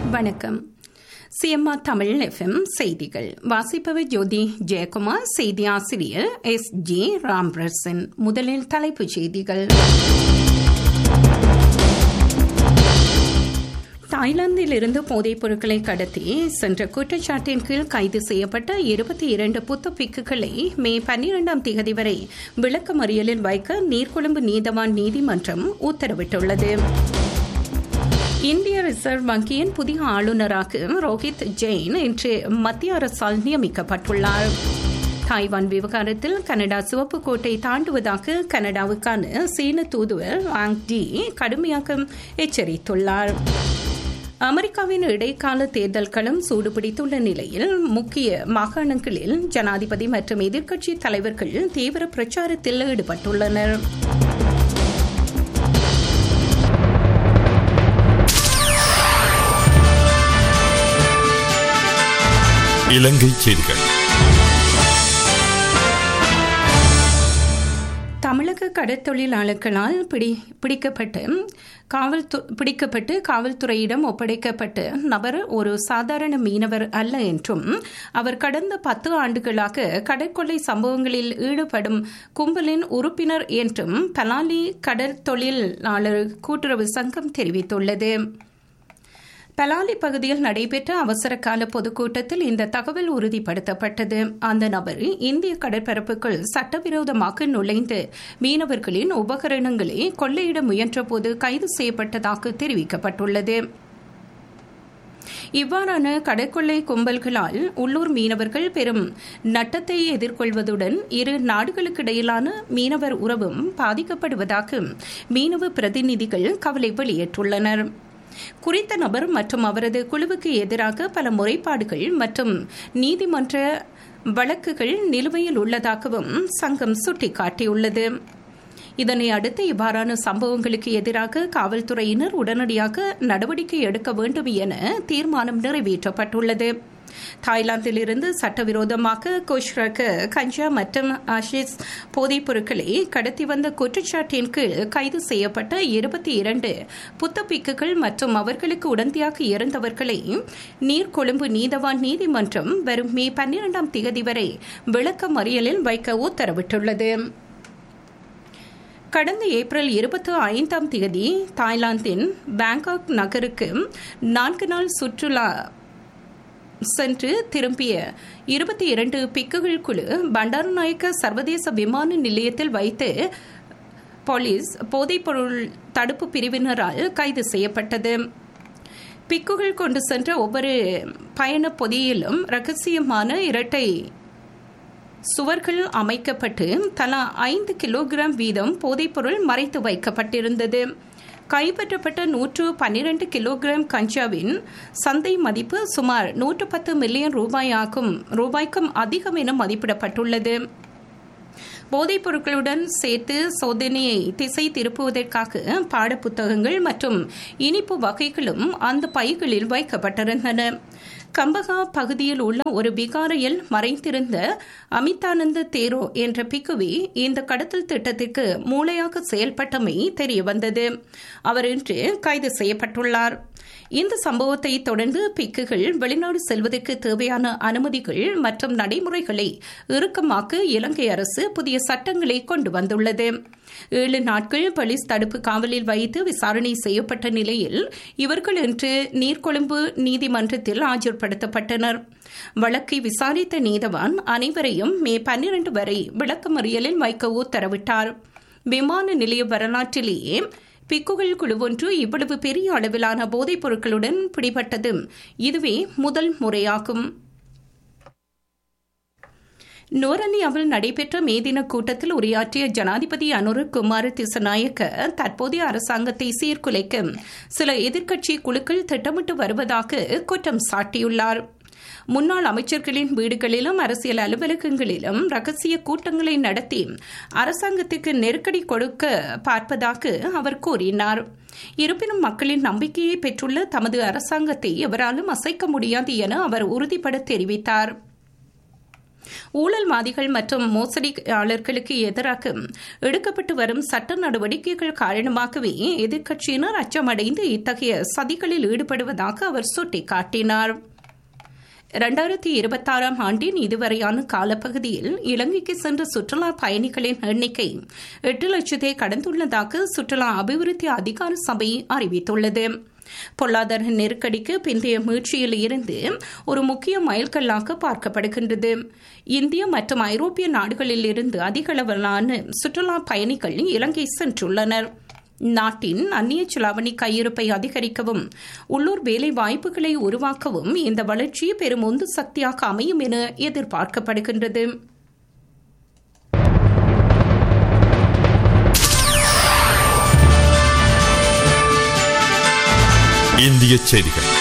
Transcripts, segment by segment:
வணக்கம் CMR Tamil FM செய்திகள் வாசிப்பவர் ஜோதி ஜெயக்குமார் செய்தி ஆசிரியர் எஸ் ஜே ராம்பிரசன் முதலில் தலைப்புச் செய்திகள் தாய்லாந்தில் இருந்து போதைப் பொருட்களை கடத்தி சென்ற குற்றச்சாட்டின் கீழ் கைது செய்யப்பட்ட இருபத்தி இரண்டு புத்த பிக்குகளை மே பன்னிரெண்டாம் தேதி வரை விளக்கமறியலில் வைக்க நீர்கொழும்பு நீதவான் நீதிமன்றம் உத்தரவிட்டுள்ளது இந்திய ரிசர்வ் வங்கியின் புதிய ஆளுநராக ரோஹித் ஜெயின் இன்று மத்திய அரசால் நியமிக்கப்பட்டுள்ளார் தாய்வான் விவகாரத்தில் கனடா சிவப்பு கோட்டை தாண்டுவதாக கனடாவுக்கான சீன தூதுவர் வாங் டி கடுமையாக எச்சரித்துள்ளார் அமெரிக்காவின் இடைக்கால தேர்தல் களம் சூடுபிடித்துள்ள நிலையில் முக்கிய மாகாணங்களில் ஜனாதிபதி மற்றும் எதிர்க்கட்சி தலைவர்கள் தீவிர பிரச்சாரத்தில் ஈடுபட்டுள்ளனர் இலங்கை செய்திகள் தமிழக கடற்தொழிலாளர்களால் பிடி பிடிக்கப்பட்டு காவல் பிடிக்கப்பட்டு காவல்துறையிடம் ஒப்படைக்கப்பட்ட நபர் ஒரு சாதாரண மீனவர் அல்ல என்றும் அவர் கடந்த பத்து ஆண்டுகளாக கடற்கொள்ளை சம்பவங்களில் ஈடுபடும் கும்பலின் உறுப்பினர் என்றும் பலாலி கடற்தொழிலாளர் கூட்டுறவு சங்கம் தெரிவித்துள்ளது பலாலி பகுதியில் நடைபெற்ற அவசர கால பொதுக்கூட்டத்தில் இந்த தகவல் உறுதிப்படுத்தப்பட்டது அந்த நபர் இந்திய கடற்பரப்புக்குள் சட்டவிரோதமாக நுழைந்து மீனவர்களின் உபகரணங்களை கொள்ளையிட முயன்றபோது கைது செய்யப்பட்டதாக தெரிவிக்கப்பட்டுள்ளது இவ்வாறான கடற்கொள்ளை கும்பல்களால் உள்ளூர் மீனவர்கள் பெரும் நட்டத்தை எதிர்கொள்வதுடன் இரு நாடுகளுக்கிடையிலான மீனவர் உறவும் பாதிக்கப்படுவதாக மீனவ பிரதிநிதிகள் கவலை வெளியிட்டுள்ளனா் குறித்த நபர் மற்றும் அவரது குழுவுக்கு எதிராக பல முறைப்பாடுகள் மற்றும் நீதிமன்ற வழக்குகள் நிலுவையில் உள்ளதாகவும் சங்கம் சுட்டிக்காட்டியுள்ளது இதனை அடுத்து இவ்வாறான சம்பவங்களுக்கு எதிராக காவல்துறையினர் உடனடியாக நடவடிக்கை எடுக்க வேண்டும் என தீர்மானம் நிறைவேற்றப்பட்டுள்ளது தாய்லாந்திலிருந்து சட்டவிரோதமாக குஷ்ரக் கஞ்சா மற்றும் ஆஷிஸ் போதைப் பொருட்களை கடத்தி வந்த குற்றச்சாட்டின் கீழ் கைது செய்யப்பட்ட இருபத்தி இரண்டு புத்தப்பிக்குகள் மற்றும் அவர்களுக்கு உடந்தையாக இருந்தவர்களை நீர்கொழும்பு நீதவான் நீதிமன்றம் வரும் மே பன்னிரண்டாம் தேதி வரை விளக்க மறியலில் வைக்க உத்தரவிட்டுள்ளது கடந்த ஏப்ரல் இருபத்தி ஐந்தாம் தேதி தாய்லாந்தின் பேங்காக் நகருக்கு நான்கு நாள் சுற்றுலா சென்று திரும்பிய இருபத்தி இரண்டு பிக்குகள் குழு பண்டாரநாயக்க சர்வதேச விமான நிலையத்தில் வைத்து போலீஸ் போதைப்பொருள் தடுப்பு பிரிவினரால் கைது செய்யப்பட்டது பிக்குகள் கொண்டு சென்ற ஒவ்வொரு பயண பொதியிலும் ரகசியமான இரட்டை சுவர்கள் அமைக்கப்பட்டு தலா ஐந்து கிலோகிராம் வீதம் போதைப்பொருள் மறைத்து வைக்கப்பட்டிருந்தது கைப்பற்றப்பட்ட நூற்று பன்னிரண்டு கிலோகிராம் கஞ்சாவின் சந்தை மதிப்பு சுமார் நூற்று பத்து மில்லியன் ரூபாயாகும் ரூபாய்க்கும் அதிகம் என மதிப்பிடப்பட்டுள்ளது போதைப் பொருட்களுடன் சேர்த்து சோதனையை திசை திருப்புவதற்காக பாடப்புத்தகங்கள் மற்றும் இனிப்பு வகைகளும் அந்த பைகளில் வைக்கப்பட்டிருந்தன கம்பகா பகுதியில் உள்ள ஒரு விகாரையில் மறைந்திருந்த அமிதானந்த தேரோ என்ற பிக்குவி இந்த கடத்தல் திட்டத்திற்கு மூளையாக செயல்பட்டமை தெரியவந்தது அவர் இன்று கைது செய்யப்பட்டுள்ளார் இந்த சம்பவத்தை தொடர்ந்து பிக்குகள் வெளிநாடு செல்வதற்கு தேவையான அனுமதிகள் மற்றும் நடைமுறைகளை இறுக்கமாக்க இலங்கை அரசு புதிய சட்டங்களை கொண்டு வந்துள்ளது ஏழு நாட்கள் போலீஸ் தடுப்பு காவலில் வைத்து விசாரணை செய்யப்பட்ட நிலையில் இவர்கள் இன்று நீர்கொழும்பு நீதிமன்றத்தில் ஆஜர்படுத்தப்பட்டனர் வழக்கை விசாரித்த நீதவான் அனைவரையும் மே பன்னிரண்டு வரை விளக்கமறியலில் வைக்க உத்தரவிட்டார் விமான நிலைய வரலாற்றிலேயே பிக்குகள் குழு ஒன்று இவ்வளவு பெரிய அளவிலான போதைப் பொருட்களுடன் பிடிபட்டது இதுவே முதல் முறையாகும் நோரலியாவில் நடைபெற்ற மேதின கூட்டத்தில் உரையாற்றிய ஜனாதிபதி அனுரு குமார் திசநாயக்க தற்போதைய அரசாங்கத்தை சீர்குலைக்க சில எதிர்க்கட்சி குழுக்கள் திட்டமிட்டு வருவதாக குற்றம் சாட்டியுள்ளார் முன்னாள் அமைச்சர்களின் வீடுகளிலும் அரசியல் அலுவலகங்களிலும் ரகசிய கூட்டங்களை நடத்தி அரசாங்கத்துக்கு நெருக்கடி கொடுக்க பார்ப்பதாக அவர் கூறினார் இருப்பினும் மக்களின் நம்பிக்கையை பெற்றுள்ள தமது அரசாங்கத்தை எவராலும் அசைக்க முடியாது என அவர் உறுதிபட தெரிவித்தார் ஊழல்வாதிகள் மற்றும் மோசடியாளர்களுக்கு எதிராக எடுக்கப்பட்டு வரும் சட்ட நடவடிக்கைகள் காரணமாகவே எதிர்க்கட்சியினர் அச்சமடைந்து இத்தகைய சதிகளில் ஈடுபடுவதாக அவர் சுட்டிக்காட்டினார் இரண்டாயிரத்தி இருபத்தாறாம் ஆண்டின் இதுவரையான காலப்பகுதியில் இலங்கைக்கு சென்ற சுற்றுலா பயணிகளின் எண்ணிக்கை எட்டு லட்சத்தை கடந்துள்ளதாக சுற்றுலா அபிவிருத்தி அதிகார சபை அறிவித்துள்ளது பொருளாதார நெருக்கடிக்கு பிந்தைய மீட்சியில் இருந்து ஒரு முக்கிய மைல்கல்லாக பார்க்கப்படுகின்றது இந்திய மற்றும் ஐரோப்பிய நாடுகளில் இருந்து அதிக அளவிலான சுற்றுலா பயணிகள் இலங்கை சென்றுள்ளனர் நாட்டின் அந்நிய செலாவணி கையிருப்பை அதிகரிக்கவும் உள்ளூர் வேலை வாய்ப்புகளை உருவாக்கவும் இந்த வளர்ச்சி பெரும் உந்து சக்தியாக அமையும் என எதிர்பார்க்கப்படுகின்றது இந்திய செய்திகள்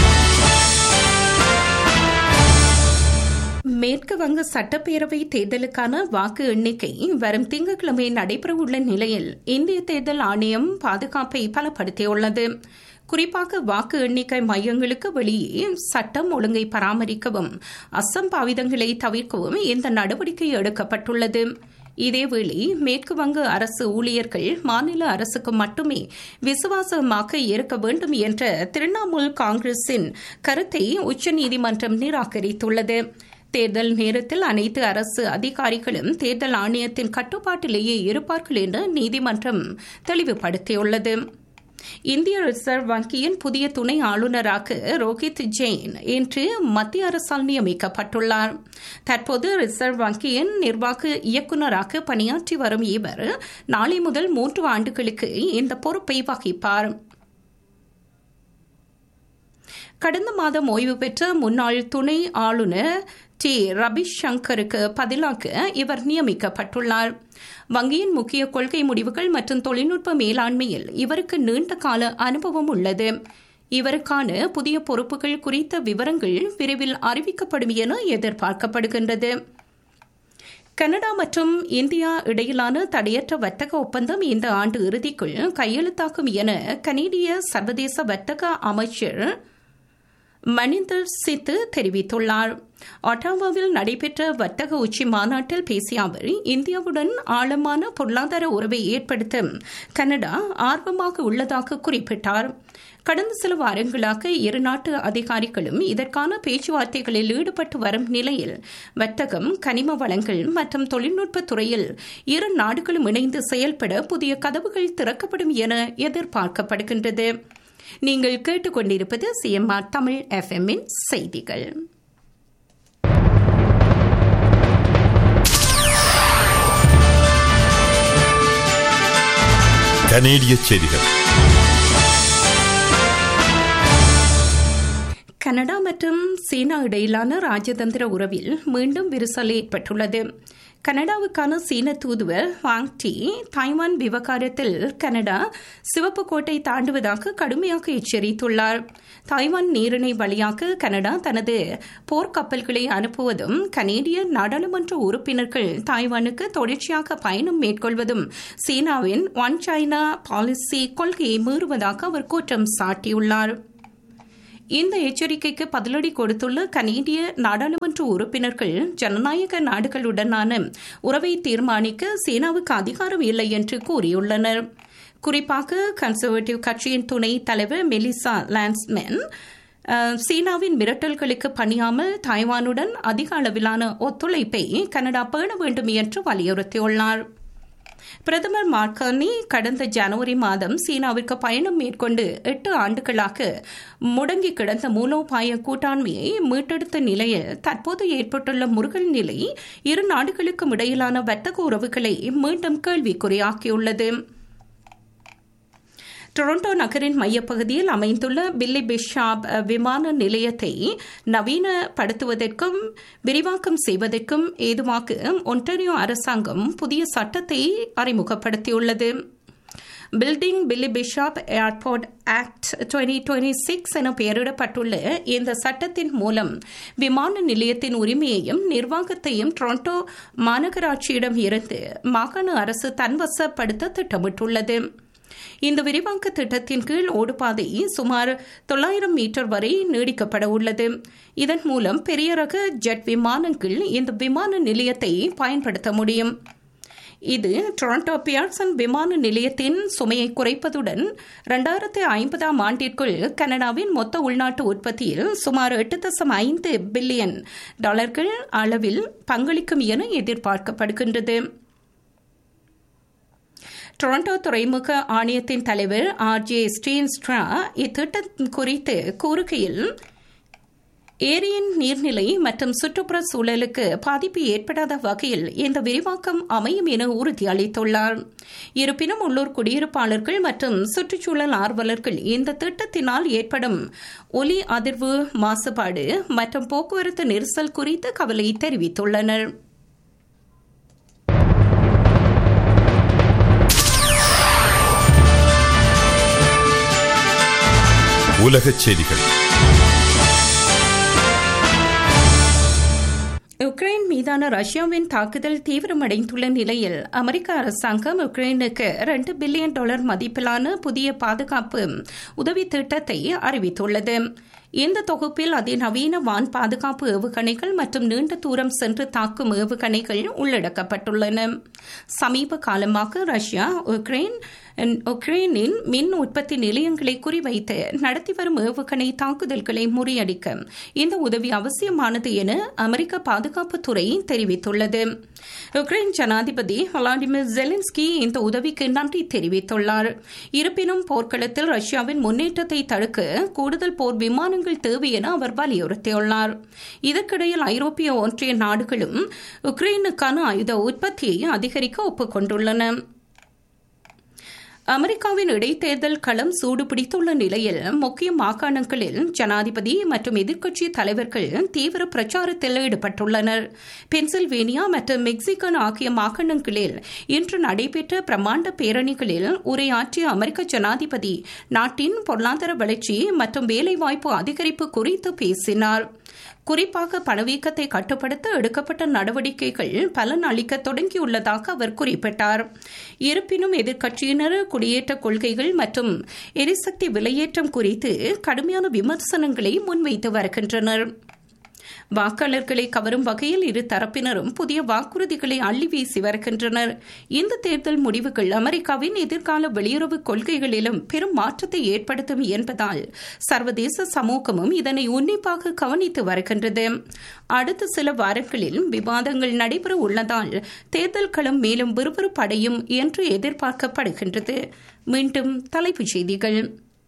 மேற்கு வங்க சட்டப்பேரவை தேர்தலுக்கான வாக்கு எண்ணிக்கை வரும் திங்கட்கிழமை நடைபெறவுள்ள நிலையில் இந்திய தேர்தல் ஆணையம் பாதுகாப்பை பலப்படுத்தியுள்ளது குறிப்பாக வாக்கு எண்ணிக்கை மையங்களுக்கு வெளியே சட்டம் ஒழுங்கை பராமரிக்கவும் அசம்பாவிதங்களை தவிர்க்கவும் இந்த நடவடிக்கை எடுக்கப்பட்டுள்ளது இதேவேளை மேற்கு வங்க அரசு ஊழியர்கள் மாநில அரசுக்கு மட்டுமே விசுவாசமாக இருக்க வேண்டும் என்ற திரிணாமுல் காங்கிரசின் கருத்தை உச்சநீதிமன்றம் நிராகரித்துள்ளது தேர்தல் நேரத்தில் அனைத்து அரசு அதிகாரிகளும் தேர்தல் ஆணையத்தின் கட்டுப்பாட்டிலேயே இருப்பார்கள் என்று நீதிமன்றம் தெளிவுபடுத்தியுள்ளது இந்திய ரிசர்வ் வங்கியின் புதிய துணை ஆளுநராக ரோஹித் ஜெயின் இன்று மத்திய அரசால் நியமிக்கப்பட்டுள்ளார் தற்போது ரிசர்வ் வங்கியின் நிர்வாக இயக்குநராக பணியாற்றி வரும் இவர் நாளை முதல் மூன்று ஆண்டுகளுக்கு இந்த பொறுப்பை வகிப்பார் கடந்த மாதம் ஓய்வு பெற்ற முன்னாள் துணை ஆளுநர் டி ரபிசங்கருக்கு பதிலாக இவர் நியமிக்கப்பட்டுள்ளார் வங்கியின் முக்கிய கொள்கை முடிவுகள் மற்றும் தொழில்நுட்ப மேலாண்மையில் இவருக்கு நீண்ட கால அனுபவம் உள்ளது இவருக்கான புதிய பொறுப்புகள் குறித்த விவரங்கள் விரைவில் அறிவிக்கப்படும் என எதிர்பார்க்கப்படுகின்றது கனடா மற்றும் இந்தியா இடையிலான தடையற்ற வர்த்தக ஒப்பந்தம் இந்த ஆண்டு இறுதிக்குள் கையெழுத்தாகும் என கனேடிய சர்வதேச வர்த்தக அமைச்சர் மணிந்தர் சித்து தெரிவித்துள்ளார் ஒட்டாவாவில் நடைபெற்ற வர்த்தக உச்சி மாநாட்டில் பேசிய அவர் இந்தியாவுடன் ஆழமான பொருளாதார உறவை ஏற்படுத்த கனடா ஆர்வமாக உள்ளதாக குறிப்பிட்டார் கடந்த சில வாரங்களாக இரு நாட்டு அதிகாரிகளும் இதற்கான பேச்சுவார்த்தைகளில் ஈடுபட்டு வரும் நிலையில் வர்த்தகம் கனிம வளங்கள் மற்றும் தொழில்நுட்ப துறையில் இரு நாடுகளும் இணைந்து செயல்பட புதிய கதவுகள் திறக்கப்படும் என எதிர்பார்க்கப்படுகின்றது நீங்கள் கேட்டுக்கொண்டிருப்பது சிஎம்ஆர் தமிழ் எஃப்எம்மின் செய்திகள் கனேடிய செய்திகள் கனடா மற்றும் சீனா இடையிலான ராஜதந்திர உறவில் மீண்டும் விரிசல் ஏற்பட்டுள்ளது கனடாவுக்கான சீன தூதுவர் வாங் டி தாய்வான் விவகாரத்தில் கனடா சிவப்பு கோட்டை தாண்டுவதாக கடுமையாக எச்சரித்துள்ளார் தாய்வான் நீரிணை வழியாக கனடா தனது போர்க்கப்பல்களை அனுப்புவதும் கனேடிய நாடாளுமன்ற உறுப்பினர்கள் தாய்வானுக்கு தொடர்ச்சியாக பயணம் மேற்கொள்வதும் சீனாவின் ஒன் சைனா பாலிசி கொள்கையை மீறுவதாக அவர் குற்றம் சாட்டியுள்ளார் இந்த எச்சரிக்கைக்கு பதிலடி கொடுத்துள்ள கனேடிய நாடாளுமன்ற உறுப்பினர்கள் ஜனநாயக நாடுகளுடனான உறவை தீர்மானிக்க சீனாவுக்கு அதிகாரம் இல்லை என்று கூறியுள்ளனர் குறிப்பாக கன்சர்வேட்டிவ் கட்சியின் துணை தலைவர் மெலிசா லான்ஸ்மென் சீனாவின் மிரட்டல்களுக்கு பணியாமல் தாய்வானுடன் அதிக அளவிலான ஒத்துழைப்பை கனடா பேண வேண்டும் என்று வலியுறுத்தியுள்ளார் பிரதமர் மார்கானி கடந்த ஜனவரி மாதம் சீனாவிற்கு பயணம் மேற்கொண்டு எட்டு ஆண்டுகளாக முடங்கி கிடந்த மூலோபாய கூட்டாண்மையை மீட்டெடுத்த நிலையில் தற்போது ஏற்பட்டுள்ள முருகல் நிலை இரு நாடுகளுக்கும் இடையிலான வர்த்தக உறவுகளை மீண்டும் கேள்விக்குறியாக்கியுள்ளது டொரண்டோ நகரின் மையப்பகுதியில் அமைந்துள்ள பில்லி பிஷாப் விமான நிலையத்தை நவீனப்படுத்துவதற்கும் விரிவாக்கம் செய்வதற்கும் ஏதுவாக ஒன்டாரியோ அரசாங்கம் புதிய சட்டத்தை அறிமுகப்படுத்தியுள்ளது building Billy Bishop airport act twenty twenty six என பெயரிடப்பட்டுள்ள இந்த சட்டத்தின் மூலம் விமான நிலையத்தின் உரிமையையும் நிர்வாகத்தையும் டொரண்டோ மாநகராட்சியிடம் இருந்து மாகாண அரசு தன்வசப்படுத்த திட்டமிட்டுள்ளது இந்த விரிவாக்க திட்டத்தின் கீழ் ஓடுபாதை சுமார் தொள்ளாயிரம் மீட்டர் வரை நீடிக்கப்பட உள்ளது இதன் மூலம் பெரிய ரக ஜெட் விமானங்கள் இந்த விமான நிலையத்தை பயன்படுத்த முடியும் இது டொரண்டோ பியார்சன் விமான நிலையத்தின் சுமையை குறைப்பதுடன் இரண்டாயிரத்தி ஐம்பதாம் ஆண்டிற்குள் கனடாவின் மொத்த உள்நாட்டு உற்பத்தியில் சுமார் எட்டு தசம் ஐந்து பில்லியன் டாலர்கள் அளவில் பங்களிக்கும் என எதிர்பார்க்கப்படுகின்றது டொரண்டோ துறைமுக ஆணையத்தின் தலைவர் ஆர் ஜே ஸ்டீன்ஸ்ட்ரா இத்திட்டம் குறித்து கூறுகையில் ஏரியின் நீர்நிலை மற்றும் சுற்றுப்புற சூழலுக்கு பாதிப்பு ஏற்படாத வகையில் இந்த விரிவாக்கம் அமையும் என உறுதியளித்துள்ளார் இருப்பினும் உள்ளூர் குடியிருப்பாளர்கள் மற்றும் சுற்றுச்சூழல் ஆர்வலர்கள் இந்த திட்டத்தினால் ஏற்படும் ஒலி அதிர்வு மாசுபாடு மற்றும் போக்குவரத்து நெரிசல் குறித்து கவலை தெரிவித்துள்ளனர் உலகச் செய்திகள் உக்ரைன் மீதான ரஷ்யாவின் தாக்குதல் தீவிரமடைந்துள்ள நிலையில் அமெரிக்க அரசாங்கம் உக்ரைனுக்கு ரெண்டு பில்லியன் டாலர் மதிப்பிலான புதிய பாதுகாப்பு உதவி திட்டத்தை அறிவித்துள்ளது இந்த தொகுப்பில் அதிநவீன வான் பாதுகாப்பு ஏவுகணைகள் மற்றும் நீண்ட தூரம் சென்று தாக்கும் ஏவுகணைகள் உள்ளடக்கப்பட்டுள்ளன சமீப காலமாக ரஷ்யா உக்ரைன் உக்ரைனின் மின் உற்பத்தி நிலையங்களை குறிவைத்து நடத்தி வரும் ஏவுகணை தாக்குதல்களை முறியடிக்க இந்த உதவி அவசியமானது என அமெரிக்க பாதுகாப்புத்துறை தெரிவித்துள்ளது உக்ரைன் ஜனாதிபதி விளாடிமிர் ஜெலன்ஸ்கி இந்த உதவிக்கு நன்றி தெரிவித்துள்ளார் இருப்பினும் போர்க்களத்தில் ரஷ்யாவின் முன்னேற்றத்தை தடுக்க கூடுதல் போர் விமானங்கள் தேவை என அவர் வலியுறுத்தியுள்ளார் இதற்கிடையில் ஐரோப்பிய ஒன்றிய நாடுகளும் உக்ரைனுக்கான ஆயுத உற்பத்தியை அதிகரிக்க ஒப்புக்கொண்டுள்ளன அமெரிக்காவின் இடைத்தேர்தல் களம் சூடுபிடித்துள்ள நிலையில் முக்கிய மாகாணங்களில் ஜனாதிபதி மற்றும் எதிர்க்கட்சி தலைவர்கள் தீவிர பிரச்சாரத்தில் ஈடுபட்டுள்ளனர் பென்சில்வேனியா மற்றும் மெக்சிகன் ஆகிய மாகாணங்களில் இன்று நடைபெற்ற பிரமாண்ட பேரணிகளில் உரையாற்றிய அமெரிக்க ஜனாதிபதி நாட்டின் பொருளாதார வளர்ச்சி மற்றும் வேலைவாய்ப்பு அதிகரிப்பு குறித்து பேசினார் குறிப்பாக பணவீக்கத்தை கட்டுப்படுத்த எடுக்கப்பட்ட நடவடிக்கைகள் பலன் அளிக்க தொடங்கியுள்ளதாக அவர் குறிப்பிட்டார் இருப்பினும் எதிர்க்கட்சியினர் குடியேற்ற கொள்கைகள் மற்றும் எரிசக்தி விலையேற்றம் குறித்து கடுமையான விமர்சனங்களை முன்வைத்து வருகின்றனர் வாக்காளர்களை கவரும் வகையில் இரு தரப்பினரும் புதிய வாக்குறுதிகளை அள்ளி வீசி வருகின்றனர் இந்த தேர்தல் முடிவுகள் அமெரிக்காவின் எதிர்கால வெளியுறவு கொள்கைகளிலும் பெரும் மாற்றத்தை ஏற்படுத்தும் என்பதால் சர்வதேச சமூகமும் இதனை உன்னிப்பாக கவனித்து வருகின்றது அடுத்த சில வாரங்களில் விவாதங்கள் நடைபெற உள்ளதால் தேர்தல் களம் மேலும் விறுவிறுப்படையும் என்று எதிர்பார்க்கப்படுகின்றது மீண்டும் தலைப்புச் செய்திகள்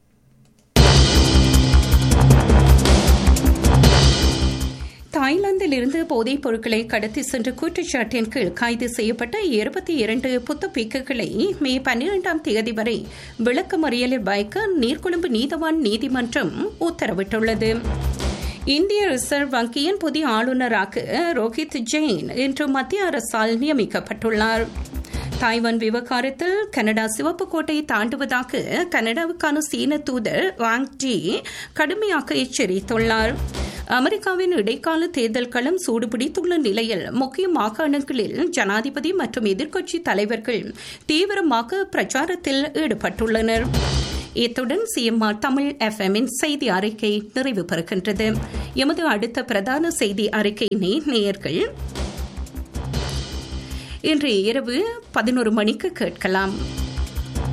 தாய்லாந்தில் இருந்து போதைப் பொருட்களை கடத்தி சென்ற குற்றச்சாட்டின் கீழ் கைது செய்யப்பட்ட இருபத்தி இரண்டு புத்த பிக்குகளை மே பன்னிரெண்டாம் தேதி வரை விளக்கமறியலில் வைக்க நீர்கொழும்பு நீதவான் நீதிமன்றம் உத்தரவிட்டுள்ளது இந்திய ரிசர்வ் வங்கியின் புதிய ஆளுநராக ரோஹித் ஜெயின் இன்று மத்திய அரசால் நியமிக்கப்பட்டுள்ளார் தாய்வான் விவகாரத்தில் கனடா சிவப்பு கோட்டையை தாண்டுவதாக கனடாவுக்கான சீன தூதர் வாங் ஜி கடுமையாக எச்சரித்துள்ளார் அமெரிக்காவின் இடைக்கால தேர்தல் களம் சூடுபிடித்துள்ள நிலையில் முக்கிய மாகாணங்களில் ஜனாதிபதி மற்றும் எதிர்க்கட்சி தலைவர்கள் தீவிரமாக பிரச்சாரத்தில் ஈடுபட்டுள்ளனர் இத்துடன் சிஎம்ஆர் தமிழ் எஃப்எம்மின் செய்தி அறிக்கை நிறைவு பெறுகின்றது எமது அடுத்த பிரதான செய்தி அறிக்கையினை நேயர்கள் இன்று இரவு பதினோரு மணிக்கு கேட்கலாம்